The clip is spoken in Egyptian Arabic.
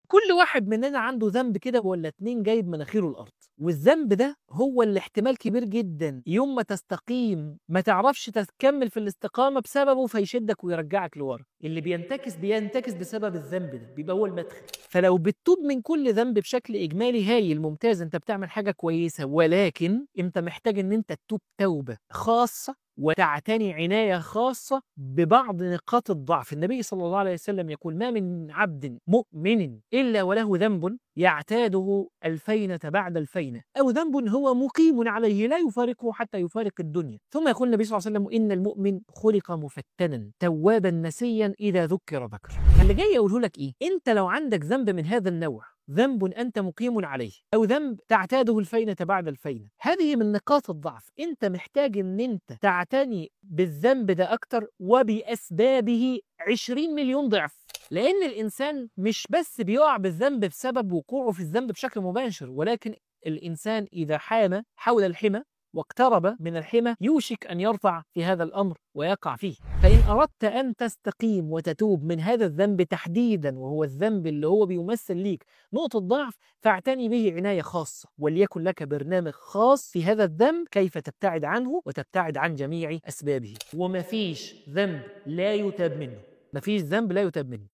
كل واحد مننا عنده ذنب كده ولا اتنين جايب مناخيره الارض والذنب ده هو اللي احتمال كبير جدا يوم ما تستقيم ما تعرفش تكمل في الاستقامه بسببه فيشدك ويرجعك لورا اللي بينتكس بينتكس بسبب الذنب ده بيبقى هو المدخل فلو بتتوب من كل ذنب بشكل اجمالي هايل ممتاز انت بتعمل حاجه كويسه ولكن انت محتاج ان انت تتوب توبه خاصه وتعتني عناية خاصة ببعض نقاط الضعف النبي صلى الله عليه وسلم يقول ما من عبد مؤمن إلا وله ذنب يعتاده الفينة بعد الفينة أو ذنب هو مقيم عليه لا يفارقه حتى يفارق الدنيا ثم يقول النبي صلى الله عليه وسلم إن المؤمن خلق مفتنا توابا نسيا إذا ذكر ذكر اللي جاي أقوله لك إيه أنت لو عندك ذنب من هذا النوع ذنب أنت مقيم عليه أو ذنب تعتاده الفينة بعد الفينة هذه من نقاط الضعف أنت محتاج أن أنت تعتني بالذنب ده أكتر وبأسبابه 20 مليون ضعف لأن الإنسان مش بس بيقع بالذنب بسبب وقوعه في الذنب بشكل مباشر ولكن الإنسان إذا حام حول الحمى واقترب من الحمى يوشك أن يرفع في هذا الأمر ويقع فيه فإن أردت أن تستقيم وتتوب من هذا الذنب تحديدا وهو الذنب اللي هو بيمثل ليك نقطة ضعف فاعتني به عناية خاصة وليكن لك برنامج خاص في هذا الذنب كيف تبتعد عنه وتبتعد عن جميع أسبابه ومفيش ذنب لا يتاب منه مفيش ذنب لا يتاب منه